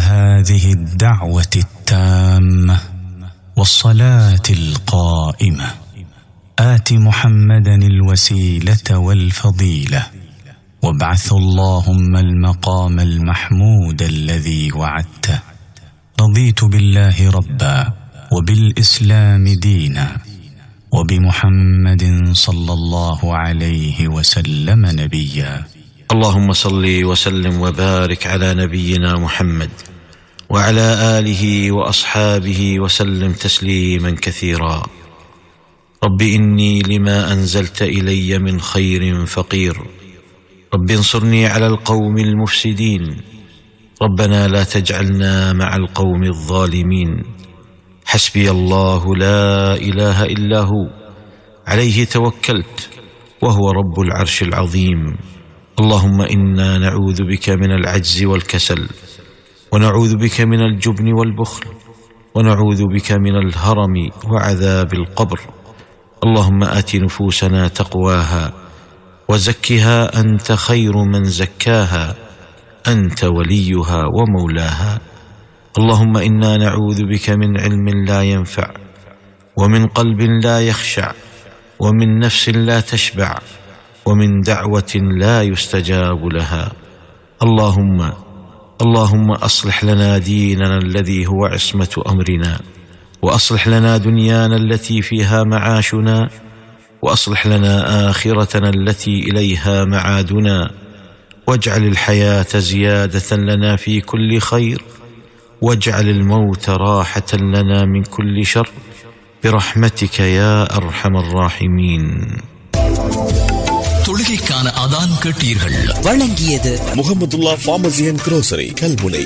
هذه الدعوه التامه والصلاه القائمه ات محمدا الوسيله والفضيله وابعث اللهم المقام المحمود الذي وعدته رضيت بالله ربا وبالاسلام دينا وبمحمد صلى الله عليه وسلم نبيا اللهم صل وسلم وبارك على نبينا محمد وعلى اله واصحابه وسلم تسليما كثيرا رب اني لما انزلت الي من خير فقير رب انصرني على القوم المفسدين ربنا لا تجعلنا مع القوم الظالمين حسبي الله لا اله الا هو عليه توكلت وهو رب العرش العظيم اللهم انا نعوذ بك من العجز والكسل ونعوذ بك من الجبن والبخل ونعوذ بك من الهرم وعذاب القبر اللهم ات نفوسنا تقواها وزكها انت خير من زكاها انت وليها ومولاها اللهم انا نعوذ بك من علم لا ينفع ومن قلب لا يخشع ومن نفس لا تشبع ومن دعوه لا يستجاب لها اللهم اللهم اصلح لنا ديننا الذي هو عصمه امرنا واصلح لنا دنيانا التي فيها معاشنا واصلح لنا اخرتنا التي اليها معادنا واجعل الحياه زياده لنا في كل خير واجعل الموت راحه لنا من كل شر برحمتك يا ارحم الراحمين தொழுகைக்கான அதான் கேட்டீர்கள் வழங்கியது Mohamedulla pharmacy and grocery Kalmunai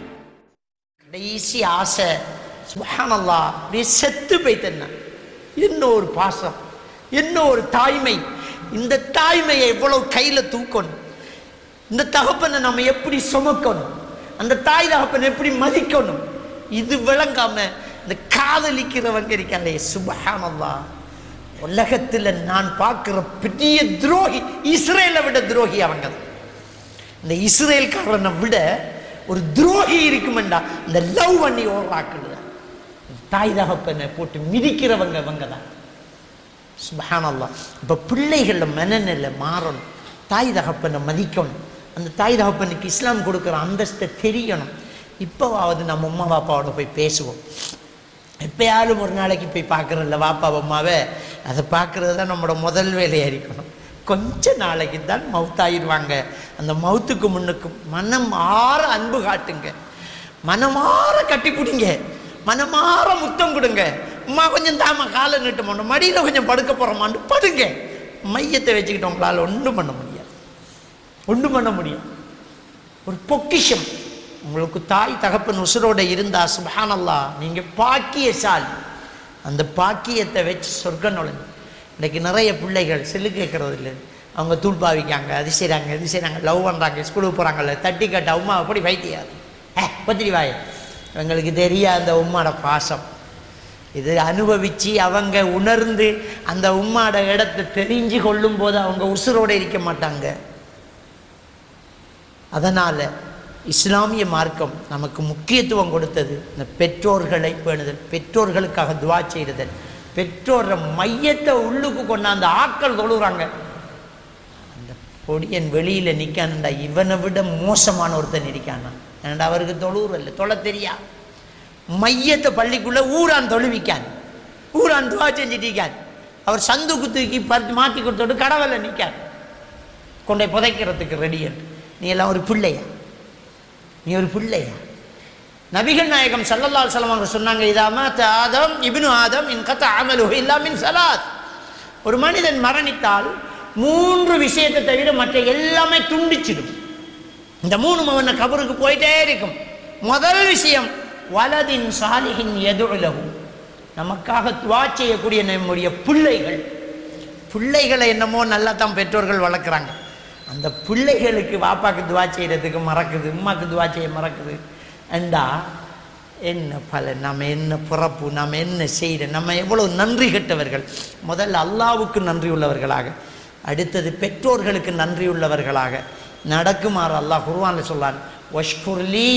கடைசி ஆசை சுபஹானல்லா அப்படியே செத்து போய்த்தன்னா என்ன ஒரு பாசம் என்ன ஒரு தாய்மை இந்த தாய்மையை எவ்வளவு கையில் தூக்கணும் இந்த தகப்பனை நம்ம எப்படி சுமக்கணும் அந்த தாய் தகப்பனை எப்படி மதிக்கணும் இது விளங்காம இந்த காதலிக்கிறவங்க இருக்காங்களே சுபஹானல்லா உலகத்தில் நான் பார்க்குற பெரிய துரோகி இஸ்ரேலை விட துரோகி அவங்க தான். இந்த இஸ்ரேல்காரனை விட ஒரு துரோகி இருக்குமெண்டா இந்த லவ் பண்ணி ஓடுறாக்கள் தான் தாய் தகப்பனை போட்டு மிதிக்கிறவங்க இவங்க தான் சுபஹானல்லா இப்போ பிள்ளைகள மனநிலை மாறணும் தாய் தகப்பனை மதிக்கணும் அந்த தாய் தகப்பனுக்கு இஸ்லாம் கொடுக்குற அந்தஸ்தை தெரியணும் இப்போவாவது நம்ம அம்மா பாப்பாவோட போய் பேசுவோம் எப்பயாலும் ஒரு நாளைக்கு போய் பார்க்குறோம்ல வாப்பா அம்மாவை அதை பார்க்குறது தான் நம்மளோட முதல் வேலையாக இருக்கணும் கொஞ்ச நாளைக்கு தான் மவுத்தாயிருவாங்க அந்த மவுத்துக்கு முன்னுக்கு மனம் ஆற அன்பு காட்டுங்க மனமாற கட்டி பிடிங்க மனமாற முத்தம் கொடுங்க அம்மா கொஞ்சம் தாம காலை நீட்டு போனோம் மடியில் கொஞ்சம் படுக்க போகிறோமான்னு படுங்க மையத்தை வச்சுக்கிட்டு உங்களால் ஒன்றும் பண்ண முடியாது ஒன்றும் பண்ண முடியும் ஒரு பொக்கிஷம் உங்களுக்கு தாய் தகப்பன் உசுரோட இருந்தா சுபஹானல்லா நீங்கள் பாக்கியசாலி அந்த பாக்கியத்தை வச்சு சொர்க்கம் நுழைஞ்சு இன்னைக்கு நிறைய பிள்ளைகள் செல்லு கேட்கறது இல்லை அவங்க தூள் பாவிக்காங்க அது செய்கிறாங்க இது செய்கிறாங்க லவ் பண்ணுறாங்க ஸ்கூலுக்கு போகிறாங்கல்ல தட்டி கட்ட உமா அப்படி வைத்தியாது ஏ பத்திரி வாய எங்களுக்கு தெரியாத அந்த உம்மாட பாசம் இது அனுபவித்து அவங்க உணர்ந்து அந்த உம்மாட இடத்தை தெரிஞ்சு கொள்ளும் போது அவங்க உசுரோடு இருக்க மாட்டாங்க அதனால் இஸ்லாமிய மார்க்கம் நமக்கு முக்கியத்துவம் கொடுத்தது இந்த பெற்றோர்களை பேணுதல் பெற்றோர்களுக்காக துவா செய்தல் பெற்றோர மையத்தை உள்ளுக்கு கொண்டாந்து ஆட்கள் தொழுகிறாங்க அந்த பொடியன் வெளியில் நிற்கான்டா இவனை விட மோசமான ஒருத்தன் இருக்கானா ஏன்டா அவருக்கு தொழுவுற இல்லை தொலை தெரியா மையத்தை பள்ளிக்குள்ளே ஊரான் தொழுவிக்கான் ஊரான் துவா செஞ்சுட்டு இருக்கான் அவர் சந்துக்கு தூக்கி பறித்து மாற்றி கொடுத்துட்டு கடவுள நிற்கான் கொண்டை புதைக்கிறதுக்கு ரெடியன் நீ எல்லாம் ஒரு பிள்ளையா நீ ஒரு பிள்ளையா நபிகள் நாயகம் சல்லல்லாஹு அலைஹி வஸல்லம் அவங்க சொன்னாங்க இதாம ஆதம் இப்னு ஆதம் இன் கத்த அமலுஹு இல்லா மின் சலாத் ஒரு மனிதன் மரணித்தால் மூன்று விஷயத்தை தவிர மற்ற எல்லாமே துண்டிச்சிடும் இந்த மூணு அவன கபருக்கு போயிட்டே இருக்கும் முதல் விஷயம் வலதின் சாலிகின் எதுலகு நமக்காக துவா செய்யக்கூடிய நம்முடைய பிள்ளைகள் பிள்ளைகளை என்னமோ நல்லா தான் பெற்றோர்கள் வளர்க்குறாங்க அந்த பிள்ளைகளுக்கு வாப்பாக்கு துவா செய்கிறதுக்கு மறக்குது உம்மாக்கு துவா செய்ய மறக்குது அண்டா என்ன பலன் நம்ம என்ன பிறப்பு நம்ம என்ன செய்கிற நம்ம எவ்வளோ நன்றி கெட்டவர்கள் முதல்ல அல்லாவுக்கு நன்றி உள்ளவர்களாக அடுத்தது பெற்றோர்களுக்கு நன்றி உள்ளவர்களாக நடக்குமாறு அல்லாஹ் குர்வானில் சொல்லான் வஷ்குர்லி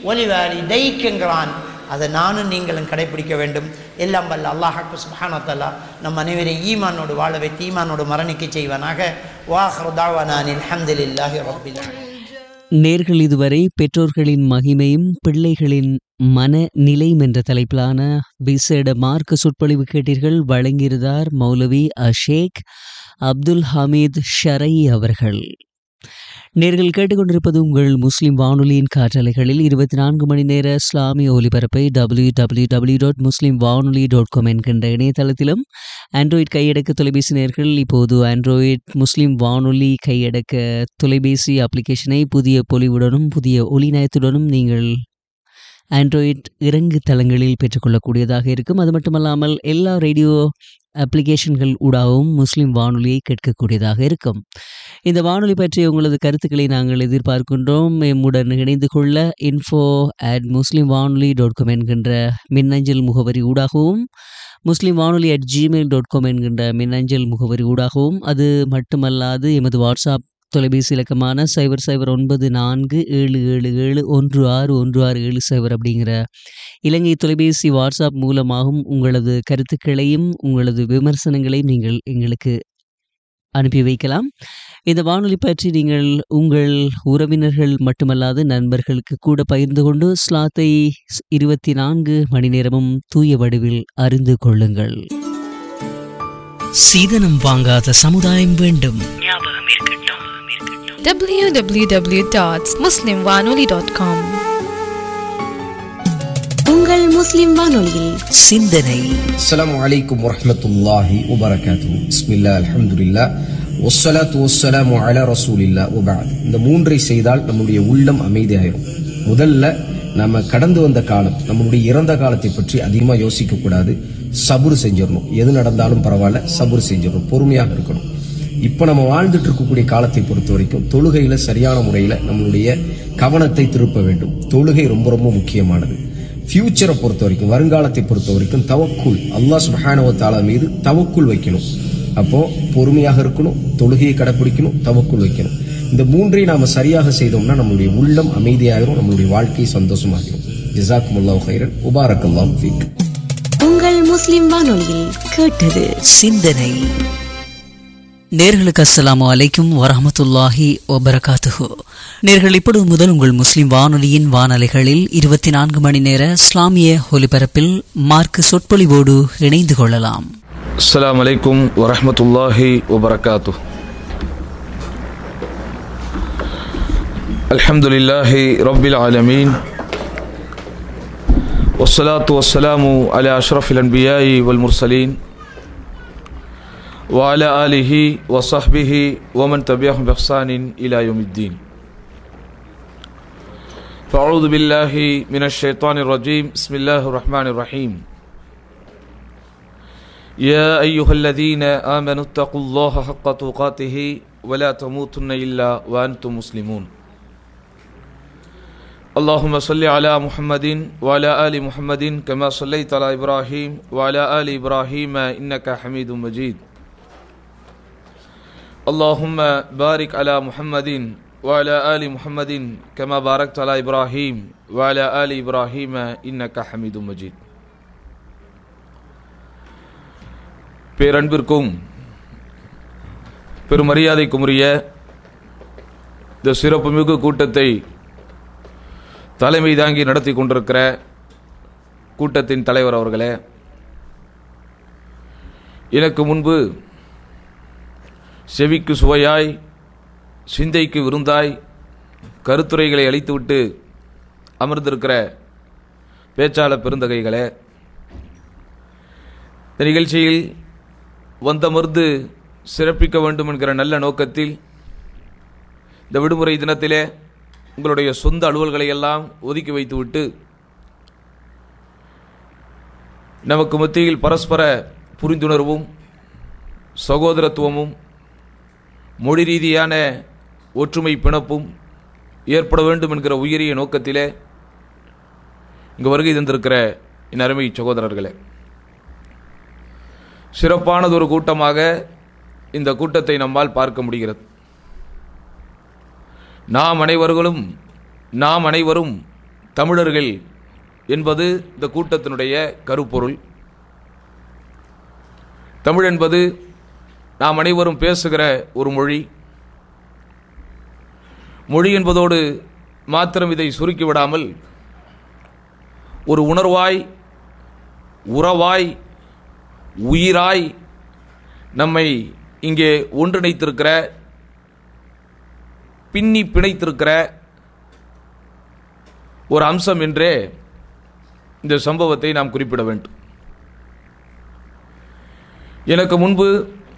ஒலிவாரி தைக்குங்கிறான் அதை நானும் நீங்களும் கடைபிடிக்க வேண்டும் எல்லாம் வல்ல அல்லாஹாக்கு சுபானத்தல்லா நம் அனைவரை ஈமானோடு வாழ வைத்து ஈமானோடு மரணிக்க செய்வானாக வாஹ்ரதாவானில் அஹமதுல்லாஹி ரபில் நேர்கள் இதுவரை பெற்றோர்களின் மகிமையும் பிள்ளைகளின் மனநிலையும் என்ற தலைப்பிலான விசேட மார்க்க சொற்பொழிவு கேட்டீர்கள் வழங்கியிருந்தார் மௌலவி அஷேக் அப்துல் ஹமீத் ஷரை அவர்கள் நேர்கள் கேட்டுக்கொண்டிருப்பது உங்கள் முஸ்லிம் வானொலியின் காற்றலைகளில் இருபத்தி நான்கு மணி நேர இஸ்லாமிய ஒலிபரப்பை டபிள்யூ டபிள்யூ டபிள்யூ டாட் முஸ்லீம் வானொலி டாட் காம் என்கின்ற இணையதளத்திலும் ஆண்ட்ராய்ட் கையடக்க தொலைபேசி நேர்கள் இப்போது ஆண்ட்ராய்ட் முஸ்லீம் வானொலி கையடக்க தொலைபேசி அப்ளிகேஷனை புதிய பொலிவுடனும் புதிய ஒளிநயத்துடனும் நீங்கள் ஆண்ட்ராய்ட் இறங்கு தளங்களில் பெற்றுக்கொள்ளக்கூடியதாக இருக்கும் அது மட்டுமல்லாமல் எல்லா ரேடியோ அப்ளிகேஷன்கள் ஊடாகவும் முஸ்லிம் வானொலியை கேட்கக்கூடியதாக இருக்கும் இந்த வானொலி பற்றிய உங்களது கருத்துக்களை நாங்கள் எதிர்பார்க்கின்றோம் எம்முடன் இணைந்து கொள்ள இன்ஃபோ அட் முஸ்லிம் வானொலி டாட் காம் என்கின்ற மின்னஞ்சல் முகவரி ஊடாகவும் முஸ்லிம் வானொலி அட் ஜிமெயில் டாட் காம் என்கின்ற மின்னஞ்சல் முகவரி ஊடாகவும் அது மட்டுமல்லாது எமது வாட்ஸ்அப் தொலைபேசி இலக்கமான சைபர் சைபர் ஒன்பது நான்கு ஏழு ஏழு ஏழு ஒன்று ஆறு ஒன்று ஆறு ஏழு சைபர் அப்படிங்கிற இலங்கை தொலைபேசி வாட்ஸ்அப் மூலமாகவும் உங்களது கருத்துக்களையும் உங்களது விமர்சனங்களையும் நீங்கள் எங்களுக்கு அனுப்பி வைக்கலாம் இந்த வானொலி பற்றி நீங்கள் உங்கள் உறவினர்கள் மட்டுமல்லாது நண்பர்களுக்கு கூட பகிர்ந்து கொண்டு ஸ்லாத்தை இருபத்தி நான்கு மணி நேரமும் தூய வடிவில் அறிந்து கொள்ளுங்கள் சீதனம் வாங்காத சமுதாயம் வேண்டும் www.muslimwanoli.com உங்கள் முஸ்லிம் வானொலியில் சிந்தனை السلام عليكم ورحمة الله وبركاته بسم الله الحمد لله والصلاة والسلام على رسول الله وبعد இந்த மூன்றை செய்தால் நம்முடைய உள்ளம் அமைதியாயிரும் முதல்ல நம்ம கடந்து வந்த காலம் நம்மளுடைய இறந்த காலத்தை பற்றி அதிகமாக யோசிக்க கூடாது சபுர் செஞ்சிடணும் எது நடந்தாலும் பரவாயில்ல சபுர் செஞ்சிடணும் பொறுமையாக இருக்கணும் இப்போ நம்ம வாழ்ந்துட்டு இருக்கக்கூடிய காலத்தை பொறுத்த வரைக்கும் தொழுகையில சரியான முறையில நம்மளுடைய கவனத்தை திருப்ப வேண்டும் தொழுகை ரொம்ப ரொம்ப முக்கியமானது ஃபியூச்சரை பொறுத்த வரைக்கும் வருங்காலத்தை பொறுத்த வரைக்கும் தவக்குள் அல்லாஹ் சுப்ஹானஹு வ தஆலா மீது தவக்குள் வைக்கணும் அப்போ பொறுமையாக இருக்கணும் தொழுகையை கடைப்பிடிக்கணும் தவக்குள் வைக்கணும் இந்த மூன்றையும் நாம சரியாக செய்தோம்னா நம்மளுடைய உள்ளம் அமைதியாயிரும் நம்மளுடைய வாழ்க்கை சந்தோஷமாகிரும் ஜிசாக்குமுல்லாஹு ஹைரன் உபாரக்கல்லாஹு ஃபீக் உங்கள் முஸ்லிம் வானொலியில் கேட்டது சிந்தனை நேர்களுக்கு அஸ்ஸலாமு அலைக்கும் வரஹமத்துல்லாஹி வபரகாத்துஹு நேர்கள் இப்பொழுது முதல் உங்கள் முஸ்லிம் வானொலியின் வானலைகளில் இருபத்தி நான்கு மணி நேர இஸ்லாமிய ஒலிபரப்பில் மார்க்கு சொற்பொழிவோடு இணைந்து கொள்ளலாம் السلام عليكم ورحمة الله وبركاته الحمد لله رب العالمين والصلاة والسلام على أشرف الأنبياء والمرسلين وعلى آله وصحبه ومن تبعهم بإحسان إلى يوم الدين فأعوذ بالله من الشيطان الرجيم بسم الله الرحمن الرحيم يا أيها الذين آمنوا اتقوا الله حق تقاته ولا تموتن إلا وأنتم مسلمون اللهم صل على محمد وعلى آل محمد كما صليت على إبراهيم وعلى آل إبراهيم إنك حميد مجيد اللهم بارك على محمد وعلى آل محمد كما باركت على إبراهيم وعلى آل إبراهيم إنك حميد مجيد பேரன்பிற்கும் பெருமரியாதைக்கும் உரிய இந்த சிறப்புமிகு கூட்டத்தை தலைமை தாங்கி நடத்தி கொண்டிருக்கிற கூட்டத்தின் தலைவர் அவர்களே எனக்கு முன்பு செவிக்கு சுவையாய் சிந்தைக்கு விருந்தாய் கருத்துரைகளை அளித்துவிட்டு அமர்ந்திருக்கிற பேச்சாளர் பெருந்தகைகளே இந்த நிகழ்ச்சியில் வந்தமர்ந்து சிறப்பிக்க வேண்டும் என்கிற நல்ல நோக்கத்தில் இந்த விடுமுறை தினத்திலே உங்களுடைய சொந்த அலுவல்களை எல்லாம் ஒதுக்கி வைத்துவிட்டு நமக்கு மத்தியில் பரஸ்பர புரிந்துணர்வும் சகோதரத்துவமும் மொழி ரீதியான ஒற்றுமை பிணப்பும் ஏற்பட வேண்டும் என்கிற உயரிய நோக்கத்திலே இங்கு வருகை தந்திருக்கிற என் அருமை சகோதரர்களே சிறப்பானதொரு கூட்டமாக இந்த கூட்டத்தை நம்மால் பார்க்க முடிகிறது நாம் அனைவர்களும் நாம் அனைவரும் தமிழர்கள் என்பது இந்த கூட்டத்தினுடைய கருப்பொருள் தமிழ் என்பது நாம் அனைவரும் பேசுகிற ஒரு மொழி மொழி என்பதோடு மாத்திரம் இதை சுருக்கிவிடாமல் ஒரு உணர்வாய் உறவாய் உயிராய் நம்மை இங்கே ஒன்றிணைத்திருக்கிற பின்னி பிணைத்திருக்கிற ஒரு அம்சம் என்றே இந்த சம்பவத்தை நாம் குறிப்பிட வேண்டும் எனக்கு முன்பு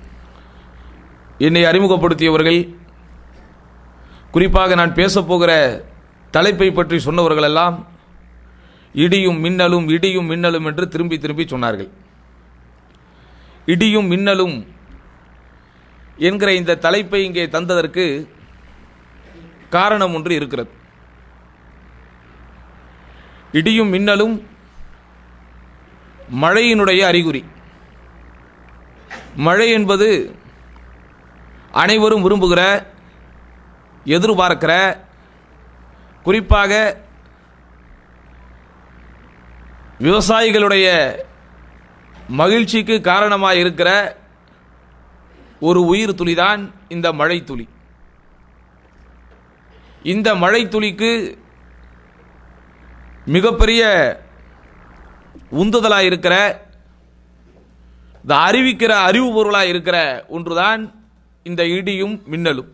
என்னை அறிமுகப்படுத்தியவர்கள் குறிப்பாக நான் பேசப்போகிற தலைப்பை பற்றி சொன்னவர்களெல்லாம் இடியும் மின்னலும் இடியும் மின்னலும் என்று திரும்பி திரும்பி சொன்னார்கள் இடியும் மின்னலும் என்கிற இந்த தலைப்பை இங்கே தந்ததற்கு காரணம் ஒன்று இருக்கிறது இடியும் மின்னலும் மழையினுடைய அறிகுறி மழை என்பது அனைவரும் விரும்புகிற எதிர்பார்க்கிற குறிப்பாக விவசாயிகளுடைய மகிழ்ச்சிக்கு காரணமாக இருக்கிற ஒரு உயிர் துளிதான் இந்த மழை துளி இந்த மழை துளிக்கு மிகப்பெரிய உந்துதலாக இருக்கிற இந்த அறிவிக்கிற அறிவு பொருளாக இருக்கிற ஒன்றுதான் இந்த இடியும் மின்னலும்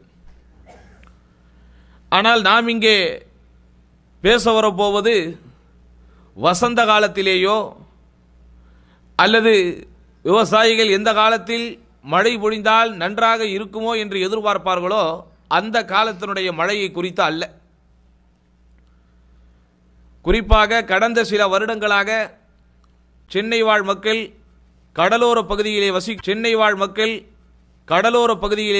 ஆனால் நாம் இங்கே பேச வரப்போவது வசந்த காலத்திலேயோ அல்லது விவசாயிகள் எந்த காலத்தில் மழை பொழிந்தால் நன்றாக இருக்குமோ என்று எதிர்பார்ப்பார்களோ அந்த காலத்தினுடைய மழையை குறித்து அல்ல குறிப்பாக கடந்த சில வருடங்களாக சென்னை வாழ் மக்கள் கடலோர பகுதியிலே வசி சென்னை வாழ் மக்கள் கடலோர பகுதியிலே